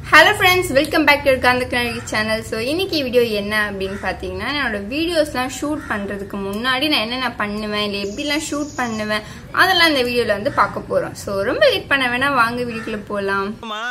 Hello friends welcome back to காந்த கிணறு channel so இன்னைக்கு வீடியோ என்ன அப்படின்னு பார்த்தீங்கன்னா என்னோட வீடியோஸ்லாம் ஷூட் பண்ணுறதுக்கு முன்னாடி நான் என்னென்ன பண்ணுவேன் இல்லை எப்படிலாம் ஷூட் பண்ணுவேன் அதெல்லாம் இந்த வீடியோவில் வந்து பார்க்க போகிறோம் ஸோ ரொம்ப வெயிட் பண்ண வேணா வாங்க வீடியோக்குள்ளே போகலாம் ஆமா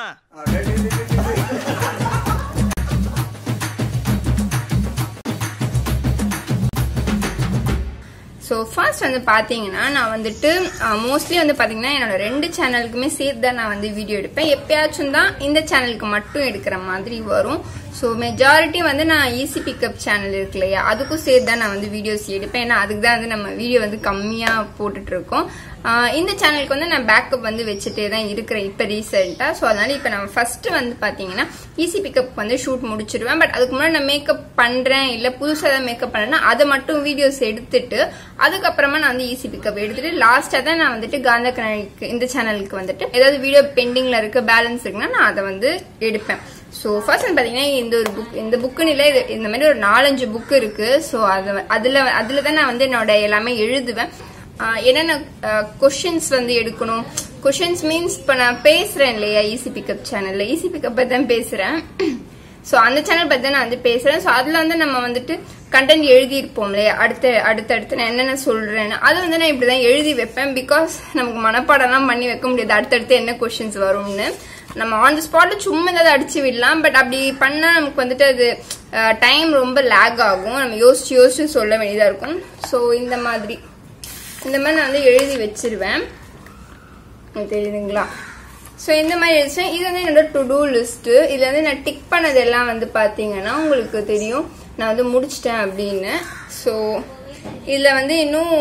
ஸோ ஃபர்ஸ்ட் வந்து பார்த்தீங்கன்னா நான் வந்துட்டு மோஸ்ட்லி வந்து பார்த்தீங்கன்னா என்னோட ரெண்டு சேனலுக்குமே சேர்த்து தான் நான் வந்து வீடியோ எடுப்பேன் எப்பயாச்சும் தான் இந்த சேனலுக்கு மட்டும் எடுக்கிற மாதிரி வரும் ஸோ மெஜாரிட்டி வந்து நான் ஈஸி பிக்கப் சேனல் இருக்கு இல்லையா அதுக்கும் சேர்த்து தான் நான் வந்து வீடியோஸ் எடுப்பேன் ஏன்னா அதுக்கு தான் வந்து நம்ம வீடியோ வந்து கம்மியாக போட்டுட்டு இருக்கோம் ஆஹ் இந்த சேனலுக்கு வந்து நான் பேக்கப் வந்து வச்சுட்டே தான் இருக்கிறேன் இப்போ ரீசெண்டாக ஸோ அதனால இப்போ நம்ம ஃபர்ஸ்ட் வந்து பார்த்தீங்கன்னா ஈஸி பிக்கப் வந்து ஷூட் முடிச்சிருவேன் பட் அதுக்கு முன்னாடி நான் மேக்கப் பண்ணுறேன் இல்லை புதுசாக தான் மேக்கப் பண்ணுறேன்னா அதை மட்டும் வீடியோஸ் எடுத்துட்டு அதுக்கப்புறமா நான் வந்து ஈஸி பிக்கப் எடுத்துட்டு லாஸ்ட்டாக தான் நான் வந்துட்டு காந்த கனலுக்கு இந்த சேனலுக்கு வந்துட்டு ஏதாவது வீடியோ பெண்டிங்கில் இருக்கு பேலன்ஸ் இருக்குன்னா நான் அதை வந்து எடுப்பேன் ஸோ ஃபர்ஸ்ட் வந்து பார்த்தீங்கன்னா இந்த ஒரு புக் இந்த புக்குன்னு இல்லை இது இந்த மாதிரி ஒரு நாலஞ்சு புக் இருக்கு ஸோ அது அதில் அதில் தான் நான் வந்து என்னோட எல்லாமே எழுதுவேன் ஆஹ் என்னென்ன கொஷின்ஸ் வந்து எடுக்கணும் கொஷின்ஸ் மீன்ஸ் இப்போ நான் பேசுறேன் இல்லையா ஈஸி பிக்கப் சேனல்ல ஈஸி பிக்கப் பற்றி தான் பேசுறேன் ஸோ அந்த சேனல் பற்றி தான் நான் வந்து பேசுறேன் ஸோ அதில் வந்து நம்ம வந்துட்டு கண்டென்ட் எழுதியிருப்போம் இல்லையா அடுத்து அடுத்தடுத்து நான் என்னென்ன சொல்றேன்னு அது வந்து நான் இப்படி தான் எழுதி வைப்பேன் பிகாஸ் நமக்கு மனப்பாடம்லாம் பண்ணி வைக்க முடியாது அடுத்தடுத்து என்ன கொஷின்ஸ் வரும்னு நம்ம ஆன் த ஸ்பாட்ல சும்மா ஏதாவது அடிச்சு விடலாம் பட் அப்படி பண்ணா நமக்கு வந்துட்டு அது டைம் ரொம்ப லேக் ஆகும் நம்ம யோசிச்சு யோசிச்சு சொல்ல வேண்டியதா இருக்கும் ஸோ இந்த மாதிரி இந்த மாதிரி நான் வந்து எழுதி வச்சிருவேன் உங்களுக்கு தெரியுதுங்களா ஸோ இந்த மாதிரி எழுதிச்சேன் இது வந்து என்னோட டு டூ லிஸ்ட்டு இதில் வந்து நான் டிக் பண்ணது எல்லாம் வந்து பார்த்தீங்கன்னா உங்களுக்கு தெரியும் நான் வந்து முடிச்சிட்டேன் அப்படின்னு ஸோ இதில் வந்து இன்னும்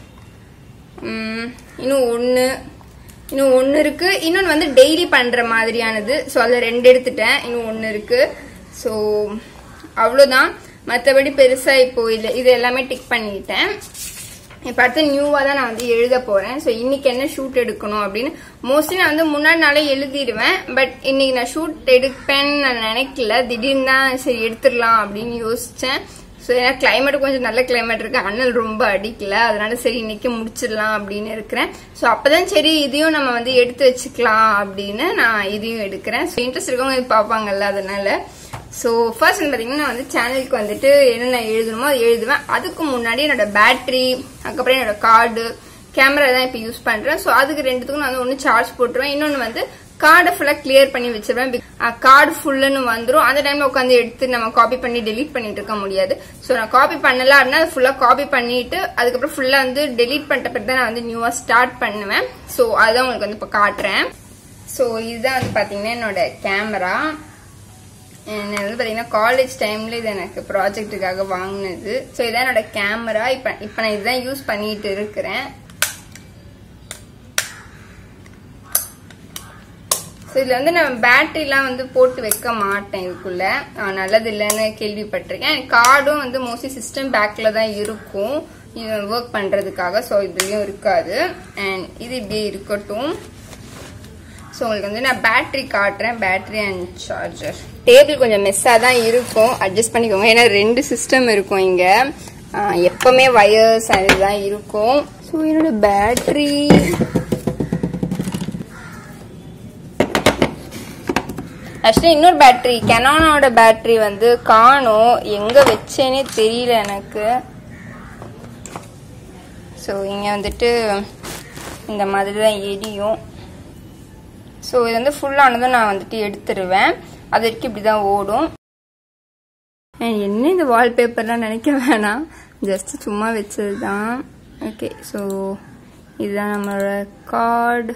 ம், இன்னும் ஒன்று இன்னும் ஒன்று இருக்கு இன்னொன்று வந்து டெய்லி பண்ணுற மாதிரியானது ஸோ அதில் ரெண்டு எடுத்துட்டேன் இன்னும் ஒன்று இருக்கு ஸோ அவ்வளோதான் மற்றபடி பெருசாக இப்போ இல்லை இது எல்லாமே டிக் பண்ணிட்டேன் இப்போ அடுத்து நியூவாக தான் நான் வந்து எழுத போகிறேன் ஸோ இன்னைக்கு என்ன ஷூட் எடுக்கணும் அப்படின்னு மோஸ்ட்லி நான் வந்து முன்னாடி நாளே எழுதிடுவேன் பட் இன்னைக்கு நான் ஷூட் எடுப்பேன்னு நான் நினைக்கல திடீர்னு தான் சரி எடுத்துடலாம் அப்படின்னு யோசித்தேன் ஸோ ஏன்னா கிளைமேட் கொஞ்சம் நல்ல கிளைமேட் இருக்கு அனல் ரொம்ப அடிக்கல அதனால சரி இன்னைக்கு முடிச்சிடலாம் அப்படின்னு இருக்கிறேன் ஸோ அப்பதான் சரி இதையும் நம்ம வந்து எடுத்து வச்சுக்கலாம் அப்படின்னு நான் இதையும் எடுக்கிறேன் ஸோ இன்ட்ரெஸ்ட் இருக்கவங்க இது பார்ப்பாங்கல்ல அதனால ஸோ ஃபர்ஸ்ட் வந்து பார்த்தீங்கன்னா நான் வந்து சேனலுக்கு வந்துட்டு என்னென்ன எழுதணுமோ அதை எழுதுவேன் அதுக்கு முன்னாடி என்னோட பேட்டரி அதுக்கப்புறம் என்னோட கார்டு கேமரா தான் இப்போ யூஸ் பண்ணுறேன் ஸோ அதுக்கு ரெண்டுத்துக்கும் நான் வந்து ஒன்று சார்ஜ் போட்டுருவேன் இன்னொன்று வந்து கார்டை ஃபுல்லாக கிளியர் பண்ணி வச்சிருவேன் கார்டு ஃபுல்லுன்னு வந்துடும் அந்த டைம்ல உட்காந்து எடுத்து நம்ம காப்பி பண்ணி டெலீட் பண்ணிட்டு இருக்க முடியாது ஸோ நான் காப்பி பண்ணல அப்படின்னா ஃபுல்லாக காப்பி பண்ணிட்டு அதுக்கப்புறம் ஃபுல்லாக வந்து டெலீட் பண்ணிட்ட பிறகு தான் நான் வந்து நியூவாக ஸ்டார்ட் பண்ணுவேன் ஸோ அதுதான் உங்களுக்கு வந்து இப்போ காட்டுறேன் ஸோ இதுதான் வந்து பார்த்தீங்கன்னா என்னோட கேமரா என்ன வந்து பார்த்தீங்கன்னா காலேஜ் டைம்ல இது எனக்கு ப்ராஜெக்ட்டுக்காக வாங்கினது ஸோ இதான் என்னோட கேமரா இப்போ இப்போ நான் இதுதான் யூஸ் பண்ணிட்டு இருக்கிறேன் ஸோ இதில் வந்து நான் பேட்டரிலாம் வந்து போட்டு வைக்க மாட்டேன் இதுக்குள்ள ஆஹ் நல்லது இல்லைன்னு கேள்விப்பட்டிருக்கேன் கார்டும் வந்து மோஸ்ட்லி சிஸ்டம் பேக்கில் தான் இருக்கும் இது ஒர்க் பண்ணுறதுக்காக ஸோ இதுலேயும் இருக்காது அண்ட் இது இப்படி இருக்கட்டும் ஸோ உங்களுக்கு வந்து நான் பேட்டரி காட்டுறேன் பேட்டரி அண்ட் சார்ஜர் டேபிள் கொஞ்சம் மெஸ்ஸாக தான் இருக்கும் அட்ஜஸ்ட் பண்ணிக்கோங்க ஏன்னா ரெண்டு சிஸ்டம் இருக்கும் இங்கே எப்பவுமே வயர்ஸ் அதுதான் இருக்கும் ஸோ என்னோட பேட்டரி ஆக்சுவலி இன்னொரு பேட்டரி கெனானோட பேட்டரி வந்து காணும் எங்க வச்சேனே தெரியல எனக்கு ஸோ இங்க வந்துட்டு இந்த மாதிரி தான் எரியும் ஸோ இது வந்து ஃபுல்லானதும் நான் வந்துட்டு எடுத்துருவேன் அது வரைக்கும் இப்படி தான் ஓடும் And என்ன இந்த வால்பேப்பர்லாம் நினைக்க வேணாம் ஜஸ்ட் சும்மா வச்சது தான் ஓகே ஸோ இதுதான் நம்மளோட கார்டு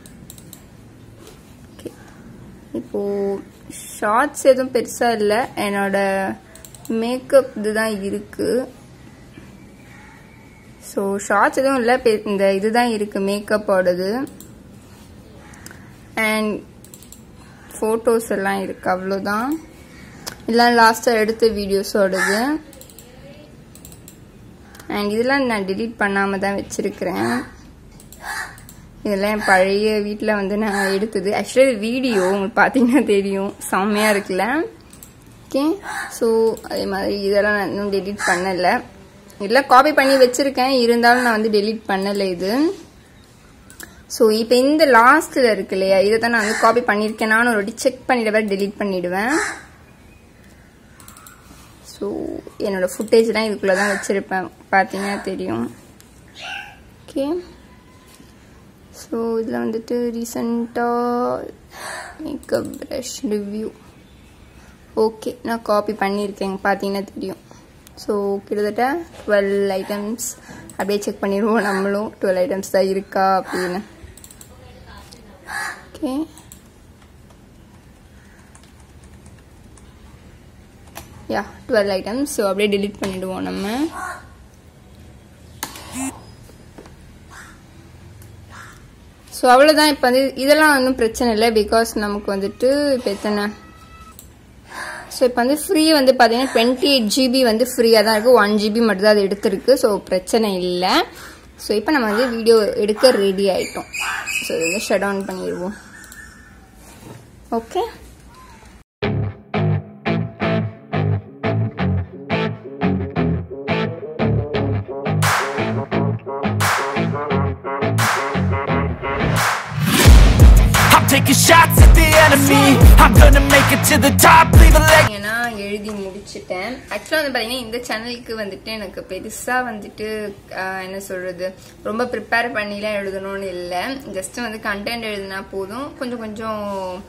ஓகே இப்போ ஷார்ட்ஸ் எதுவும் பெருசா இல்லை என்னோட மேக்கப் இதுதான் இருக்கு ஸோ ஷார்ட்ஸ் எதுவும் இல்லை பெ- இந்த இதுதான் இருக்கு மேக்கப்போடது அண்ட் ஃபோட்டோஸ் எல்லாம் இருக்கு அவ்வளோதான் இதெல்லாம் லாஸ்ட்டாக எடுத்த வீடியோஸோடது அண்ட் இதெல்லாம் நான் delete பண்ணாமல் தான் வச்சிருக்கிறேன் இதெல்லாம் என் பழைய வீட்டில் வந்து நான் எடுத்தது ஆக்சுவலி வீடியோ உங்களுக்கு பார்த்தீங்கன்னா தெரியும் செம்மையாக இருக்குல்ல ஓகே ஸோ அதே மாதிரி இதெல்லாம் நான் இன்னும் delete பண்ணலை இதெல்லாம் காப்பி பண்ணி வச்சுருக்கேன் இருந்தாலும் நான் வந்து delete பண்ணலை இது ஸோ இப்போ இந்த லாஸ்ட்டில் இருக்கு இல்லையா இதை தான் நான் வந்து காப்பி பண்ணியிருக்கேன் நான் ஒரு வாட்டி செக் பண்ணிட்டு வேறு டெலீட் பண்ணிடுவேன் ஸோ என்னோட ஃபுட்டேஜ்லாம் இதுக்குள்ளே தான் வச்சுருப்பேன் பார்த்தீங்கன்னா தெரியும் ஓகே ஸோ இதில் வந்துட்டு ரீசண்டாக மேக்கப் ப்ரஷ் ரிவ்யூ ஓகே நான் காப்பி பண்ணியிருக்கேன் பார்த்தீங்கன்னா தெரியும் ஸோ கிட்டத்தட்ட டுவெல் ஐட்டம்ஸ் அப்படியே செக் பண்ணிடுவோம் நம்மளும் டுவெல் ஐட்டம்ஸ் தான் இருக்கா அப்படின்னு okay yeah twelve items so அப்படியே delete பண்ணிடுவோம் நம்ம ஸோ அவ்வளோதான் இப்போ வந்து இதெல்லாம் ஒன்றும் பிரச்சனை இல்லை பிகாஸ் நமக்கு வந்துட்டு இப்போ எத்தனை ஸோ இப்போ வந்து ஃப்ரீ வந்து பார்த்தீங்கன்னா டுவெண்ட்டி எயிட் ஜிபி வந்து ஃப்ரீயாக தான் இருக்குது ஒன் ஜிபி மட்டும் தான் அது எடுத்திருக்கு ஸோ பிரச்சனை இல்லை ஸோ இப்போ நம்ம வந்து வீடியோ எடுக்க ரெடி ஆயிட்டோம் ஸோ இதை ஷட் டவுன் பண்ணிடுவோம் okay I'm taking shots at the enemy. I'm gonna make it to the top, leave a leg. ஏன்னா எழுதி முடிச்சிட்டேன் ஆக்சுவலாக வந்து பார்த்தீங்கன்னா இந்த சேனலுக்கு வந்துட்டு எனக்கு பெருசாக வந்துட்டு ஆஹ், என்ன சொல்றது ரொம்ப ப்ரிப்பேர் பண்ணிலாம் எழுதணும்னு இல்லை ஜஸ்ட் வந்து கண்டென்ட் எழுதினா போதும் கொஞ்சம் கொஞ்சம்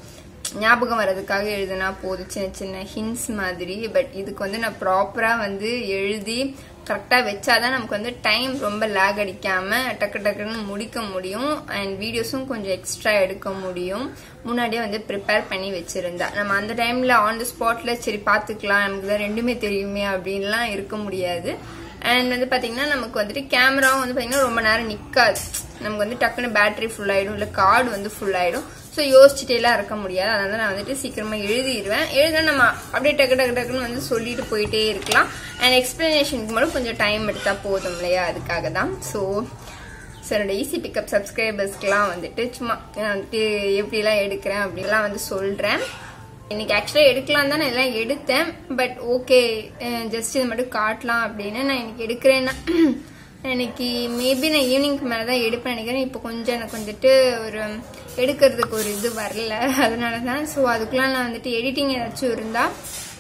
ஞாபகம் வர்றதுக்காக எழுதினா போதும் சின்ன சின்ன ஹின்ஸ் மாதிரி பட் இதுக்கு வந்து நான் ப்ராப்பராக வந்து எழுதி கரெக்டாக வச்சாதான் நமக்கு வந்து டைம் ரொம்ப லேக் அடிக்காம டக்கு டக்குன்னு முடிக்க முடியும் அண்ட் வீடியோஸும் கொஞ்சம் எக்ஸ்ட்ரா எடுக்க முடியும் முன்னாடியே வந்து ப்ரிப்பேர் பண்ணி வச்சிருந்தா நம்ம அந்த டைம்ல ஆன் த ஸ்பாட்ல சரி பார்த்துக்கலாம் நமக்கு தான் ரெண்டுமே தெரியுமே அப்படின்லாம் இருக்க முடியாது அண்ட் வந்து பாத்தீங்கன்னா நமக்கு வந்துட்டு கேமராவும் வந்து பாத்தீங்கன்னா ரொம்ப நேரம் நிக்காது நமக்கு வந்து டக்குன்னு பேட்டரி ஃபுல் ஆயிடும் இல்ல கார்டு வந்து ஃபுல் ஆயிடும் ஸோ யோசிச்சுட்டே எல்லாம் இருக்க முடியாது அதனால நான் வந்துட்டு சீக்கிரமா எழுதிடுவேன் எழுத நம்ம அப்படியே டக்கு டக்கு டக்குன்னு வந்து சொல்லிட்டு போயிட்டே இருக்கலாம் அண்ட் எக்ஸ்பிளனேஷனுக்கு மட்டும் கொஞ்சம் டைம் எடுத்தா போதும் இல்லையா அதுக்காக தான் ஸோ ஸோ என்னோட ஈஸி பிக்கப் சப்ஸ்கிரைபர்ஸ்க்குலாம் வந்துட்டு சும்மா நான் வந்துட்டு எப்படிலாம் எடுக்கிறேன் அப்படிலாம் வந்து சொல்கிறேன் இன்னைக்கு ஆக்சுவலாக எடுக்கலாம் தான் நான் எல்லாம் எடுத்தேன் பட் ஓகே ஜஸ்ட் இது மட்டும் காட்டலாம் அப்படின்னு நான் இன்னைக்கு எடுக்கிறேன்னா இன்னைக்கு மேபி நான் ஈவினிங்க்கு மேலே தான் எடுப்பேன் நினைக்கிறேன் இப்போ கொஞ்சம் எனக்கு வந்துட்டு ஒரு எடுக்கிறதுக்கு ஒரு இது வரல அதனால தான் ஸோ அதுக்குலாம் நான் வந்துட்டு எடிட்டிங் ஏதாச்சும் இருந்தால்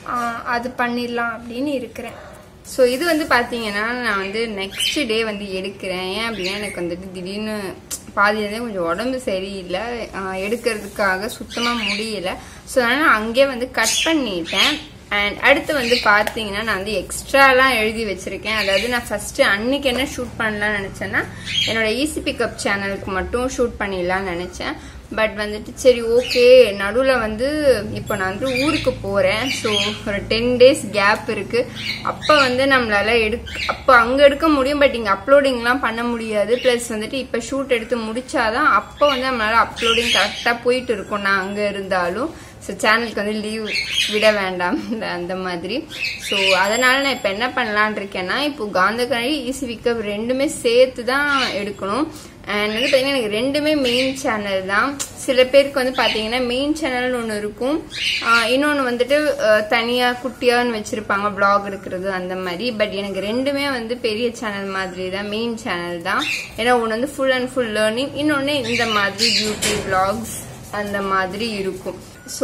அது பண்ணிடலாம் அப்படின்னு இருக்கிறேன் ஸோ இது வந்து பார்த்தீங்கன்னா நான் வந்து நெக்ஸ்ட் டே வந்து எடுக்கிறேன் ஏன் அப்படின்னா எனக்கு வந்துட்டு திடீர்னு பாதியிலேருந்தே கொஞ்சம் உடம்பு சரியில்லை ஆஹ் எடுக்கிறதுக்காக சுத்தமாக முடியல ஸோ அதனால் நான் அங்கேயே வந்து கட் பண்ணிட்டேன் அண்ட் அடுத்து வந்து பார்த்தீங்கன்னா நான் வந்து எக்ஸ்ட்ராலாம் எழுதி வச்சிருக்கேன் அதாவது நான் ஃபர்ஸ்ட் அன்னைக்கு என்ன ஷூட் பண்ணலாம்னு நினச்சேன்னா என்னோட ஈஸி பிக்கப் சேனலுக்கு மட்டும் ஷூட் பண்ணிடலாம்னு நினச்சேன் பட் வந்துட்டு சரி ஓகே நடுவில் வந்து இப்போ நான் வந்து ஊருக்கு போகிறேன் ஸோ ஒரு டென் டேஸ் கேப் இருக்குது அப்போ வந்து நம்மளால எடுக்க அப்போ அங்கே எடுக்க முடியும் பட் இங்கே அப்லோடிங்லாம் பண்ண முடியாது ப்ளஸ் வந்துட்டு இப்போ ஷூட் எடுத்து முடிச்சாதான் அப்போ வந்து நம்மளால அப்லோடிங் கரெக்டாக போயிட்டு இருக்கும் நான் அங்கே இருந்தாலும் ஸோ சேனலுக்கு வந்து லீவ் விட வேண்டாம் அந்த மாதிரி ஸோ அதனால நான் இப்போ என்ன பண்ணலான் இருக்கேன்னா இப்போ காந்தகனடி ஈசி விக்கப் ரெண்டுமே சேர்த்து தான் எடுக்கணும் அண்ட் வந்து பார்த்தீங்கன்னா எனக்கு ரெண்டுமே மெயின் சேனல் தான் சில பேருக்கு வந்து பார்த்தீங்கன்னா மெயின் சேனல்னு ஒன்று இருக்கும் இன்னொன்று வந்துட்டு தனியாக குட்டியான்னு வச்சுருப்பாங்க ப்ளாக் எடுக்கிறது அந்த மாதிரி பட் எனக்கு ரெண்டுமே வந்து பெரிய சேனல் மாதிரி தான் மெயின் சேனல் தான் ஏன்னா ஒன்று வந்து ஃபுல் அண்ட் ஃபுல் லேர்னிங் இன்னொன்று இந்த மாதிரி பியூட்டி வ்ளாக்ஸ் அந்த மாதிரி இருக்கும் ஸோ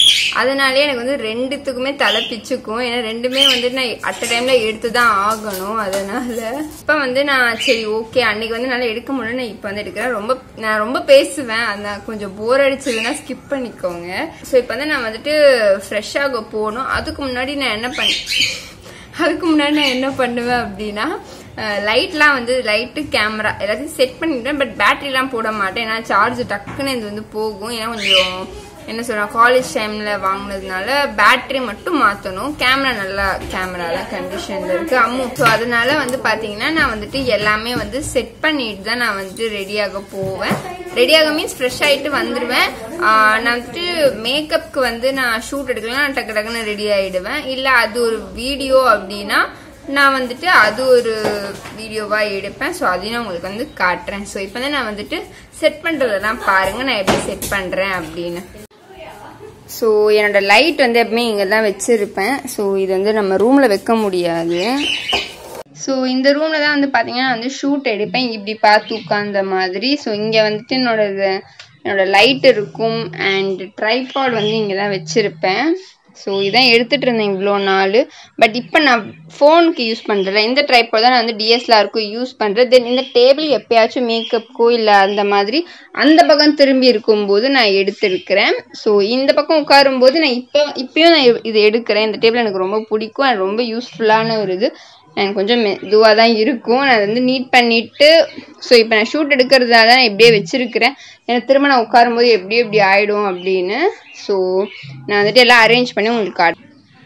அதனாலே எனக்கு வந்து ரெண்டுத்துக்குமே தலை பிச்சுக்கும் ஏன்னா ரெண்டுமே வந்து நான் அட் டைம்ல எடுத்து தான் ஆகணும் அதனால இப்போ வந்து நான் சரி ஓகே அன்னைக்கு வந்து நல்லா எடுக்க முடியல நான் இப்போ வந்து எடுக்கிறேன் ரொம்ப நான் ரொம்ப பேசுவேன் அந்த கொஞ்சம் போர் அடிச்சதுன்னா ஸ்கிப் பண்ணிக்கோங்க ஸோ இப்போ வந்து நான் வந்துட்டு ஃப்ரெஷ்ஷாக போகணும் அதுக்கு முன்னாடி நான் என்ன பண்ண அதுக்கு முன்னாடி நான் என்ன பண்ணுவேன் அப்படின்னா லைட்லாம் வந்து லைட்டு கேமரா எல்லாத்தையும் செட் பண்ணிட்டேன் பட் பேட்டரிலாம் போட மாட்டேன் ஏன்னா சார்ஜ் டக்குன்னு இது வந்து போகும் ஏன்னா கொஞ்சம் என்ன சொல்றேன் காலேஜ் டைம்ல வாங்கினதுனால பேட்டரி மட்டும் மாத்தணும் கேமரா நல்லா கேமரால கண்டிஷன்ல இருக்கு அம்மு ஸோ அதனால வந்து பாத்தீங்கன்னா நான் வந்துட்டு எல்லாமே வந்து செட் பண்ணிட்டு தான் நான் வந்து ரெடியாக போவேன் ரெடியாக மீன்ஸ் ஃப்ரெஷ் ஆயிட்டு வந்துடுவேன் ஆஹ் நான் வந்துட்டு மேக்கப்க்கு வந்து நான் ஷூட் எடுக்கலாம் நான் டக்கு டக்குன்னு ரெடி ஆயிடுவேன் இல்ல அது ஒரு வீடியோ அப்படின்னா நான் வந்துட்டு அது ஒரு வீடியோவா எடுப்பேன் ஸோ அதையும் நான் உங்களுக்கு வந்து காட்டுறேன் ஸோ இப்போ வந்து நான் வந்துட்டு செட் பண்றதெல்லாம் பாருங்க நான் எப்படி செட் பண்றேன் அப்படின்னு ஸோ என்னோட லைட் வந்து எப்பவுமே இங்கே தான் வச்சிருப்பேன் ஸோ இது வந்து நம்ம ரூமில் வைக்க முடியாது ஸோ இந்த ரூமில் தான் வந்து பார்த்தீங்கன்னா வந்து ஷூட் எடுப்பேன் இப்படி பார்த்து உட்காந்த மாதிரி ஸோ இங்கே வந்துட்டு என்னோட இது- என்னோட லைட் இருக்கும் அண்ட் ட்ரைபாட் வந்து இங்கே தான் வச்சுருப்பேன் ஸோ இதான் எடுத்துகிட்டு இருந்தேன் இவ்வளோ நாள் பட் இப்போ நான் ஃபோனுக்கு யூஸ் பண்ணுறேன் இந்த ட்ரைபாட் தான் நான் வந்து டிஎஸ்எல்ஆருக்கும் யூஸ் பண்ணுறேன் தென் இந்த டேபிள் எப்பயாச்சும் மேக்கப்புக்கோ இல்லை அந்த மாதிரி அந்த பக்கம் திரும்பி இருக்கும்போது நான் எடுத்திருக்கிறேன் ஸோ இந்த பக்கம் உட்காரும்போது நான் இப்போ இப்பயும் நான் இது எடுக்கிறேன் இந்த டேபிள் எனக்கு ரொம்ப பிடிக்கும் and ரொம்ப யூஸ்ஃபுல்லான ஒரு இது எனக்கு கொஞ்சம் இதுவாக தான் இருக்கும் நான் அதை வந்து நீட் பண்ணிவிட்டு ஸோ இப்போ நான் ஷூட் எடுக்கிறதுனால தான் நான் இப்படியே வச்சுருக்கிறேன் எனக்கு திரும்ப நான் உட்காரும்போது எப்படி எப்படி ஆகிடும் அப்படின்னு ஸோ நான் வந்துட்டு எல்லாம் அரேஞ்ச் பண்ணி உங்களுக்கு காட்டு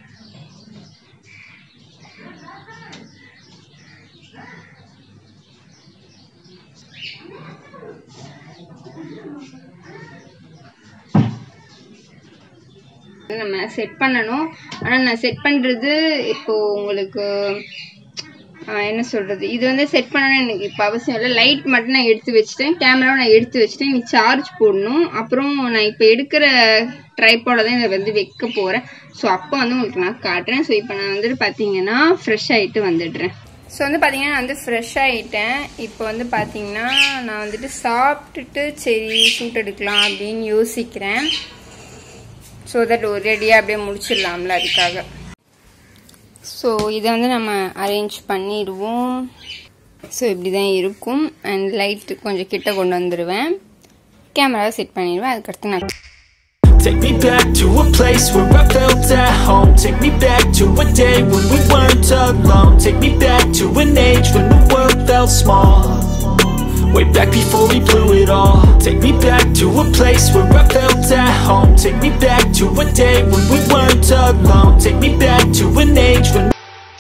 நம்ம செட் பண்ணணும் ஆனால் நான் செட் பண்ணுறது இப்போ உங்களுக்கு ஆஹ் என்ன சொல்கிறது இது வந்து செட் பண்ணணும்னு எனக்கு இப்போ அவசியம் இல்லை லைட் மட்டும் நான் எடுத்து வச்சுட்டேன் கேமராவை நான் எடுத்து வச்சுட்டேன் நீ சார்ஜ் போடணும் அப்புறம் நான் இப்போ எடுக்கிற ட்ரைப்போட தான் இதை வந்து வைக்க போகிறேன் ஸோ அப்போ வந்து உங்களுக்கு நான் காட்டுறேன் ஸோ இப்போ நான் வந்துட்டு பார்த்தீங்கன்னா ஃப்ரெஷ் ஆகிட்டு வந்துடுறேன் ஸோ வந்து பார்த்தீங்கன்னா நான் வந்து ஃப்ரெஷ் ஆகிட்டேன் இப்போ வந்து பார்த்தீங்கன்னா நான் வந்துட்டு சாப்பிட்டுட்டு சரி ஷூட் எடுக்கலாம் அப்படின்னு யோசிக்கிறேன் ஸோ தட் ஒரேடியாக அப்படியே முடிச்சிடலாம்ல அதுக்காக ஸோ இதை வந்து நம்ம அரேஞ்ச் பண்ணிடுவோம் ஸோ இப்படி தான் இருக்கும் அண்ட் லைட்டு கொஞ்சம் கிட்ட கொண்டு வந்துடுவேன் கேமராவை செட் பண்ணிடுவேன் அதுக்கடுத்து நான் Take me back to a place where I felt at home Take me back to a day when we weren't alone Take me back to an age when the world felt small Way back before we blew it all Take me back to a place where I felt at home Take me back to a day when we weren't alone Take me back to an age when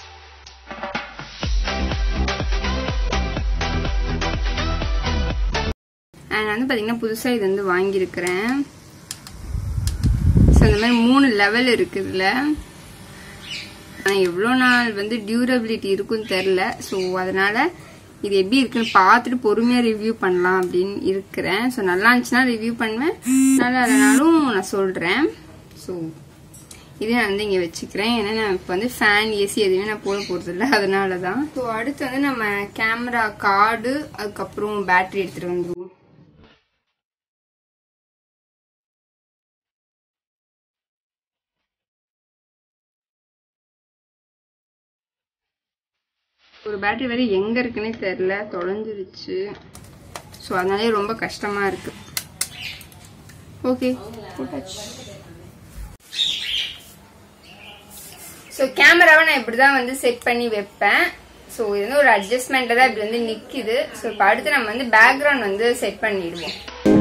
and வந்து பார்த்தீங்கன்னா புதுசாக இது வந்து வாங்கியிருக்கிறேன் so இந்த மாதிரி மூணு level இருக்குதுல்ல ஆனால் எவ்வளோ நாள் வந்து டியூரபிலிட்டி இருக்குன்னு தெரில ஸோ அதனால இது எப்படி இருக்குன்னு பார்த்துட்டு பொறுமையாக ரிவ்யூ பண்ணலாம் அப்படின்னு இருக்கிறேன் ஸோ நல்லா இருந்துச்சுன்னா ரிவ்யூ பண்ணுவேன் நல்லா இல்லைனாலும் நான் சொல்கிறேன் ஸோ இதே நான் வந்து இங்கே வச்சுக்கிறேன் ஏன்னா நான் இப்போ வந்து ஃபேன் ஏசி எதுவுமே நான் போட போகிறது இல்லை அதனால தான் ஸோ அடுத்து வந்து நம்ம கேமரா கார்டு அதுக்கப்புறம் பேட்டரி எடுத்துகிட்டு வந்துடுவோம் ஒரு பேட்டரி வேற எங்க இருக்குன்னே தெரியல தொலைஞ்சிருச்சு ஸோ அதனாலே ரொம்ப கஷ்டமா இருக்கு ஓகே போட்டாச்சு ஸோ கேமராவை நான் இப்படி தான் வந்து செட் பண்ணி வைப்பேன் ஸோ இது வந்து ஒரு அட்ஜஸ்ட்மெண்ட்டில் தான் இப்படி வந்து நிற்கிது ஸோ இப்போ அடுத்து நம்ம வந்து பேக்ரவுண்ட் வந்து செட் பண்ணிடுவோம்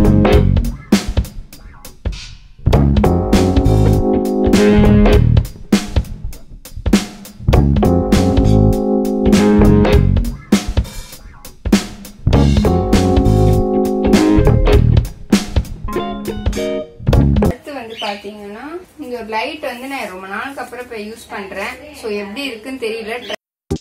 அடுத்து வந்து பாத்தீங்கன்னா இந்த ஒரு லைட் வந்து நான் ரொம்ப நாளுக்கு அப்புறம் இப்ப யூஸ் பண்றேன் சோ எப்படி இருக்குன்னு தெரியல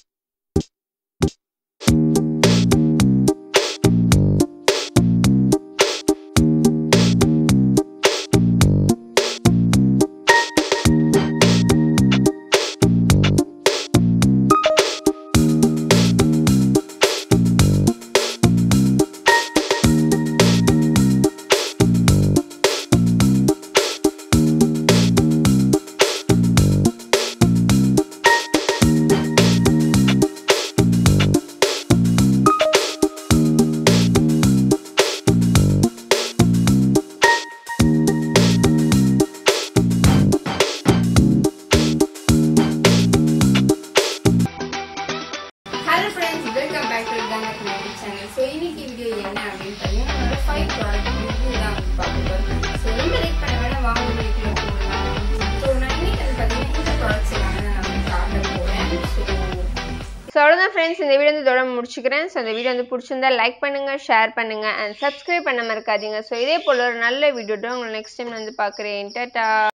hello friends welcome back to Thanga Kumari channel so இன்னைக்கு வீடியோ என்ன அப்படின்னு பார்த்தீங்கன்னா நம்மளோட ஃபைவ் ப்ராடக்ட் ரிவ்யூ தான் வந்து பார்க்க போகிறோம் ஸோ ரொம்ப லேட் பண்ண வேணாம் வாங்க வீடியோக்குள்ள போகலாம் ஸோ நான் இன்னைக்கு வந்து பார்த்தீங்கன்னா இந்த ப்ராடக்ட்ஸ் எல்லாமே தான் நான் வந்து காட்ட போகிறேன் ஸோ ஸோ அவ்வளோதான் ஃப்ரெண்ட்ஸ் இந்த வீடியோ வந்து இதோட முடிச்சுக்கிறேன் ஸோ இந்த வீடியோ வந்து பிடிச்சிருந்தா லைக் பண்ணுங்க ஷேர் பண்ணுங்க அண்ட் சப்ஸ்கிரைப் பண்ண மறக்காதீங்க ஸோ இதே போல ஒரு நல்ல வீடியோட உங்களை நெக்ஸ்ட் டைம் வந்து பார்க்குறேன் டாட்டா